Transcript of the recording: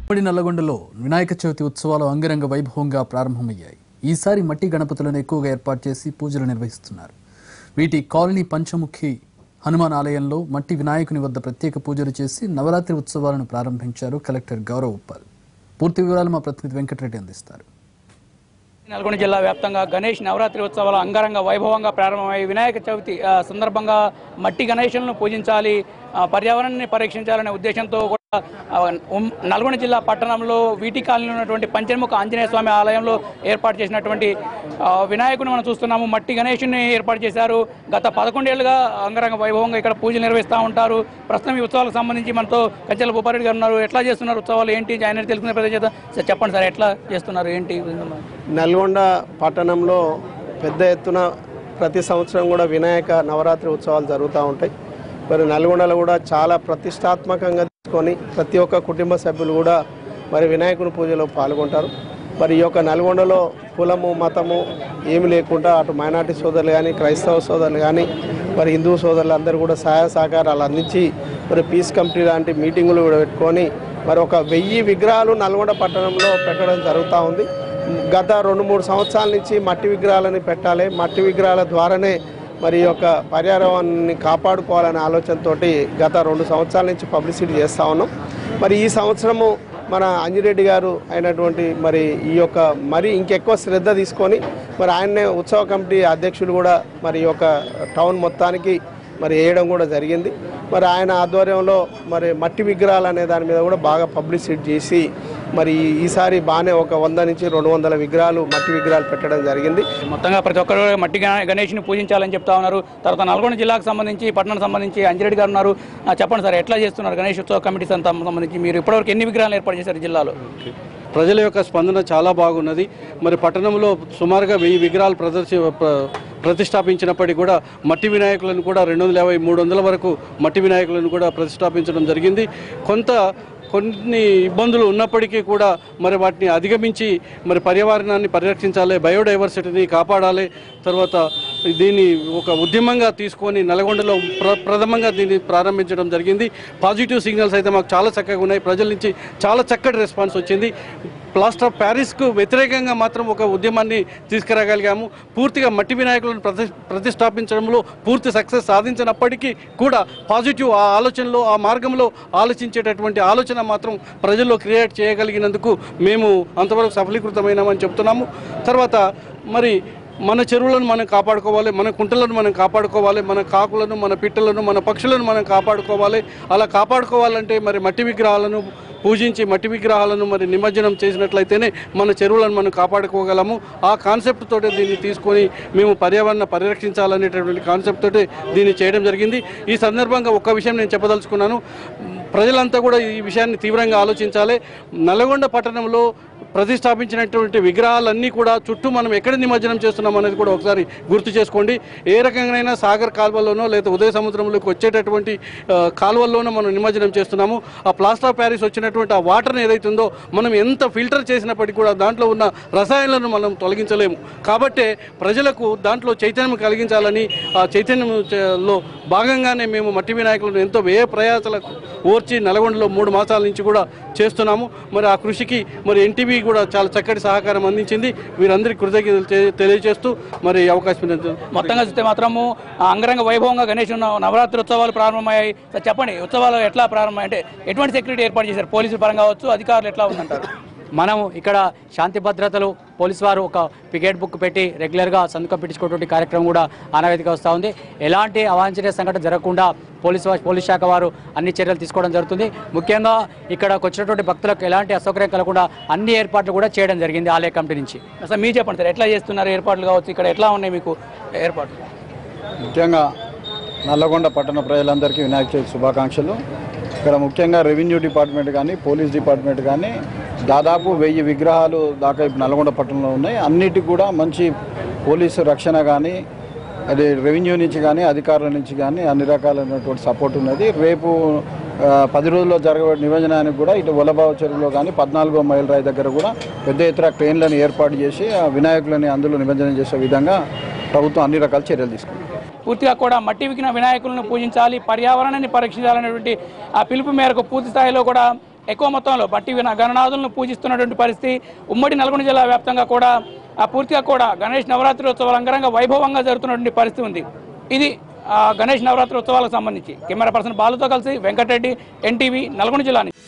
ఉమ్మడి నల్లగొండలో వినాయక చవితి ఉత్సవాలు అంగరంగ వైభవంగా ప్రారంభమయ్యాయి ఈసారి మట్టి గణపతులను ఎక్కువగా ఏర్పాటు చేసి పూజలు నిర్వహిస్తున్నారు వీటి కాలనీ పంచముఖి హనుమాన్ ఆలయంలో మట్టి వినాయకుని వద్ద ప్రత్యేక పూజలు చేసి నవరాత్రి ఉత్సవాలను ప్రారంభించారు కలెక్టర్ గౌరవ్ ఉప్పల్ పూర్తి వివరాలు మా ప్రతినిధి వెంకటరెడ్డి అందిస్తారు నల్గొండ జిల్లా వ్యాప్తంగా గణేష్ నవరాత్రి ఉత్సవాలు అంగరంగ వైభవంగా ప్రారంభమై వినాయక చవితి ఆ, సందర్భంగా మట్టి గణేషులను పూజించాలి ఆ, పర్యావరణాన్ని పరీక్షించాలనే ఉద్దేశంతో కూడా ఆ, ఉమ్- నల్గొండ జిల్లా పట్టణంలో వీటి కాలనీలో ఉన్నటువంటి పంచముఖ ఆంజనేయ స్వామి ఆలయంలో ఏర్పాటు చేసినటువంటి ఆ, వినాయకుని మనం చూస్తున్నాము మట్టి గణేషుని ఏర్పాటు చేశారు గత పదకొండేళ్లుగా అంగరంగ వైభవంగా ఇక్కడ పూజలు నిర్వహిస్తూ ఉంటారు ప్రస్తుతం ఈ ఉత్సవాలకు సంబంధించి మనతో కంచెల భూపారెడ్డి గారు ఉన్నారు ఎట్లా చేస్తున్నారు ఉత్సవాలు ఏంటి ఆయన తెలుసుకునే ప్రయత్నం చేద్దాం సార్ చెప్పండి సార్ ఎట్లా చేస్తున్నారు ఏంటి నల్గొండ పట్టణంలో పెద్ద ఎత్తున ప్రతి సంవత్సరం కూడా వినాయక నవరాత్రి ఉత్సవాలు జరుగుతూ ఉంటాయి మరి నల్గొండలో కూడా చాలా ప్రతిష్టాత్మకంగా తీసుకొని ప్రతి ఒక్క కుటుంబ సభ్యులు కూడా మరి వినాయకుని పూజలో పాల్గొంటారు మరి ఈ యొక్క నల్గొండలో కులము మతము ఏమి లేకుండా అటు మైనార్టీ సోదరులు కానీ క్రైస్తవ సోదరులు కానీ మరి హిందూ సోదరులు అందరూ కూడా సహాయ సహకారాలు అందించి మరి పీస్ కమిటీ లాంటి మీటింగులు కూడా పెట్టుకొని మరి ఒక వెయ్యి విగ్రహాలు నల్గొండ పట్టణంలో పెట్టడం జరుగుతూ ఉంది గత రెండు మూడు సంవత్సరాల నుంచి మట్టి విగ్రహాలని పెట్టాలి మట్టి విగ్రహాల ద్వారానే మరి ఈ యొక్క పర్యావరణాన్ని కాపాడుకోవాలనే ఆలోచనతో గత రెండు సంవత్సరాల నుంచి పబ్లిసిటీ చేస్తూ ఉన్నాం మరి ఈ సంవత్సరము మన అంజిరెడ్డి గారు అయినటువంటి మరి ఈ యొక్క మరి ఇంకెక్కువ శ్రద్ధ తీసుకొని మరి ఆయన్నే ఉత్సవ కమిటీ అధ్యక్షులు కూడా మరి ఈ యొక్క టౌన్ మొత్తానికి మరి వేయడం కూడా జరిగింది మరి ఆయన ఆధ్వర్యంలో మరి మట్టి విగ్రహాలు అనే దాని మీద కూడా బాగా పబ్లిసిటీ చేసి మరి ఈసారి బాగానే ఒక వంద నుంచి రెండు వందల విగ్రహాలు మట్టి విగ్రహాలు పెట్టడం జరిగింది మొత్తంగా ప్రతి ఒక్కరు మట్టి గణ- గణేష్ని పూజించాలని చెప్తా ఉన్నారు తర్వాత నల్గొండ జిల్లాకు సంబంధించి పట్టణానికి సంబంధించి అంజిరెడ్డి గారు ఉన్నారు ఆ, చెప్పండి సార్ ఎట్లా చేస్తున్నారు గణేష్ ఉత్సవ కమిటీ సంత- సంబంధించి మీరు ఇప్పటివరకు ఎన్ని విగ్రహాలు ఏర్పాటు చేశారు జిల్లాలో ప్రజల యొక్క స్పందన చాలా బాగున్నది మరి పట్టణంలో సుమారుగా వెయ్యి విగ్రహాలు ప్రదర్శి ప్ర- ప్రతిష్టాపించినప్పటికీ కూడా మట్టి వినాయకులను కూడా రెండు వందల యాభై మూడు వందల వరకు మట్టి వినాయకులను కూడా ప్రతిష్టాపించడం జరిగింది కొంత కొన్ని ఇబ్బందులు ఉన్నప్పటికీ కూడా మరి వాటిని అధిగమించి మరి పర్యావరణాన్ని పరిరక్షించాలి బయోడైవర్సిటీని కాపాడాలి తర్వాత దీన్ని ఒక ఉద్యమంగా తీసుకొని నల్గొండలో ప్ర ప్రథమంగా దీన్ని ప్రారంభించడం జరిగింది పాజిటివ్ సిగ్నల్స్ అయితే మాకు చాలా చక్కగా ఉన్నాయి ప్రజల నుంచి చాలా చక్కటి రెస్పాన్స్ వచ్చింది ప్లాస్టర్ ఆఫ్ ప్యారిస్కు వ్యతిరేకంగా మాత్రం ఒక ఉద్యమాన్ని తీసుకురాగలిగాము పూర్తిగా మట్టి వినాయకులను ప్రతి ప్రతిష్టాపించడంలో పూర్తి సక్సెస్ సాధించినప్పటికీ కూడా పాజిటివ్ ఆ ఆలోచనలో ఆ మార్గంలో ఆలోచించేటటువంటి ఆలోచన మాత్రం ప్రజల్లో క్రియేట్ చేయగలిగినందుకు మేము అంతవరకు సఫలీకృతమైనామని చెప్తున్నాము తర్వాత మరి మన చెరువులను మనం కాపాడుకోవాలి మన కుంటలను మనం కాపాడుకోవాలి మన కాకులను మన పిట్టలను మన పక్షులను మనం కాపాడుకోవాలి అలా కాపాడుకోవాలంటే మరి మట్టి విగ్రహాలను పూజించి మట్టి విగ్రహాలను మరి నిమజ్జనం చేసినట్లయితేనే మన చెరువులను మనం కాపాడుకోగలము ఆ కాన్సెప్ట్ తోటి దీన్ని తీసుకొని మేము పర్యావరణ పరిరక్షించాలనేటటువంటి కాన్సెప్ట్ తోటి దీన్ని చేయడం జరిగింది ఈ సందర్భంగా ఒక విషయం నేను చెప్పదలుచుకున్నాను ప్రజలంతా కూడా ఈ విషయాన్ని తీవ్రంగా ఆలోచించాలి నల్గొండ పట్టణంలో ప్రతిష్టాపించినటువంటి విగ్రహాలన్నీ కూడా చుట్టూ మనం ఎక్కడ నిమజ్జనం చేస్తున్నాం అనేది కూడా ఒకసారి గుర్తు చేసుకోండి ఏ రకంగానైనా సాగర్ కాలువల్లోనో లేదా ఉదయ సముద్రంలోకి వచ్చేటటువంటి ఆ, కాలువల్లోనో మనం నిమజ్జనం చేస్తున్నాము ఆ ప్లాస్టర్ ఆఫ్ ప్యారిస్ వచ్చినటువంటి ఆ వాటర్ని ఏదైతుందో మనం ఎంత ఫిల్టర్ చేసినప్పటికీ కూడా దాంట్లో ఉన్న రసాయనాలను మనం తొలగించలేము కాబట్టే ప్రజలకు దాంట్లో చైతన్యం కలిగించాలని ఆ చైతన్యం చే- లో భాగంగానే మేము మట్టి వినాయకులను ఎంతో వ్యయ ప్రయాసాలకు ఓర్చి నల్గొండలో మూడు మాసాల నుంచి కూడా చేస్తున్నాము మరి ఆ కృషికి మరి ఎన్టీవీ కూడా చాలా చక్కటి సహకారం అందించింది వీరందరికీ కృతజ్ఞతలు తె- తెలియజేస్తూ మరి ఈ అవకాశం ఇచ్చినందుకు మొత్తంగా చూస్తే మాత్రము ఆ, అంగరంగ వైభవంగా గణేష్ ఉన్న నవరాత్రి ఉత్సవాలు ప్రారంభమయ్యాయి సార్ చెప్పండి ఉత్సవాలు ఎట్లా ప్రారంభమయ్యాయి అంటే ఎటువంటి సెక్యూరిటీ ఏర్పాటు చేశారు పోలీసుల పరంగా కావచ్చు అధికారులు ఎట్లా ఉందంటారు మనం ఇక్కడ శాంతి భద్రతలు పోలీసు వారు ఒక పికెట్ బుక్ పెట్టి రెగ్యులర్గా సంతకం పెట్టించుకునేటువంటి కార్యక్రమం కూడా ఆనవాయితీగా వస్తూ ఉంది ఎలాంటి అవాంఛనీయ సంఘటన జరగకుండా పోలీసు వా- పోలీస్ శాఖ వారు అన్ని చర్యలు తీసుకోవడం జరుగుతుంది ముఖ్యంగా ఇక్కడకు వచ్చినటువంటి భక్తులకు ఎలాంటి అసౌకర్యం కలగకుండా అన్ని ఏర్పాట్లు కూడా చేయడం జరిగింది ఆలయ కమిటీ నుంచి సార్ మీరు చెప్పండి సార్ ఎట్లా చేస్తున్నారు ఏర్పాట్లు కావచ్చు ఇక్కడ ఎట్లా ఉన్నాయి మీకు ఏర్పాట్లు ముఖ్యంగా నల్లగొండ పట్టణ ప్రజలందరికీ వినాయక చవితి శుభాకాంక్షలు ఇక్కడ ముఖ్యంగా రెవెన్యూ డిపార్ట్మెంట్ కానీ పోలీస్ డిపార్ట్మెంట్ కానీ దాదాపు వెయ్యి విగ్రహాలు దాకా ఇప్పుడు నల్గొండ పట్టణంలో ఉన్నాయి అన్నిటికి కూడా మంచి పోలీసు రక్షణ కానీ అది రెవెన్యూ నుంచి కానీ అధికారుల నుంచి కానీ అన్ని రకాలైనటువంటి సపోర్ట్ ఉన్నది రేపు ఆ, పది రోజుల్లో జరగబడే నిమజ్జనానికి కూడా ఇటు వలబావ చెరువులో కానీ పద్నాలుగో మైల్ రాయి దగ్గర కూడా పెద్ద ఎత్తున ట్రైన్లను ఏర్పాటు చేసి ఆ వినాయకులని అందులో నిమజ్జనం చేసే విధంగా ప్రభుత్వం అన్ని రకాల చర్యలు తీసుకుంది పూర్తిగా కూడా మట్టి విగ్న వినాయకులను పూజించాలి పర్యావరణాన్ని పరీక్షించాలనేటువంటి ఆ పిలుపు మేరకు పూర్తి స్థాయిలో కూడా ఎక్కువ మొత్తంలో బట్టి విన గణనాథులను పూజిస్తున్నటువంటి పరిస్థితి ఉమ్మడి నల్గొండ జిల్లా వ్యాప్తంగా కూడా ఆ పూర్తిగా కూడా గణేష్ నవరాత్రి ఉత్సవాలు అంగరంగ వైభవంగా జరుగుతున్నటువంటి పరిస్థితి ఉంది ఇది ఆ, గణేష్ నవరాత్రి ఉత్సవాలకు సంబంధించి కెమెరా పర్సన్ బాలుతో కలిసి వెంకటరెడ్డి ఎన్టీవీ నల్గొండ జిల్లా నుంచి